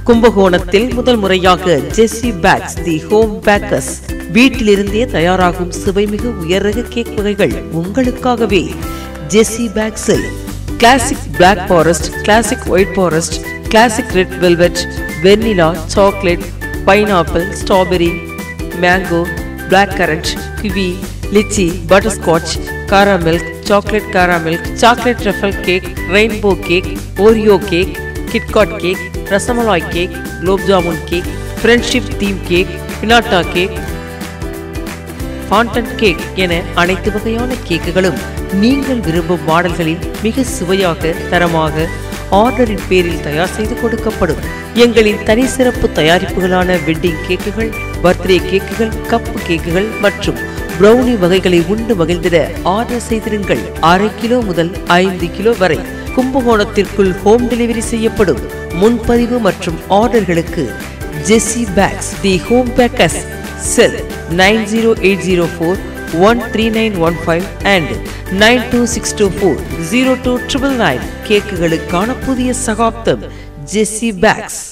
கும்பகோணத்தில் முதல் முறையாக Jessie bakes the home bakers வீட்டிலிருந்தே தயாராகும் சுவைமிகு உயர்ரக கேக் வகைகள் உங்களுக்காகவே ஜெஸ்ஸி பேக்ஸில் classic black forest classic white forest classic red velvet vanilla chocolate pineapple strawberry mango black currant kiwi lychee butterscotch காரா மில்க் சாக்லேட் காரா milk chocolate truffle cake rainbow cake Oreo cake KitKat cake rasmalai cake gulab jamun cake friendship theme cake pinata cake fondant cake என அனைத்து வகையான கேக்குகளும் நீங்கள் விரும்பும் மாடல்களில் மிக சுவையாக தரமாக ஆர்டரின் பேரில் தயார் செய்து கொடுக்கப்படும் எங்களின் தனி சிறப்பு தயாரிப்புகளான வெட்டிங் கேக்குகள் பர்த்டே கேக்குகள் கப்பு கேக்குகள் மற்றும் ப்ரௌனி வகைகளை உண்டு மகிழ்ந்திட ஆர்டர் செய்திருங்கள் அரை கிலோ முதல் ஐந்து கிலோ வரை கும்பகோணத்திற்குள் ஹோம் டெலிவரி செய்யப்படும் முன்பதிவு மற்றும் ஆர்டர்களுக்கு Jessie bakes the home bakers cell nine zero eight zero four one three nine one five and nine two six two four zero two triple nine கேக்குகளுக்கான புதிய சகாப்தம் ஜெஸ்ஸி பேக்ஸ்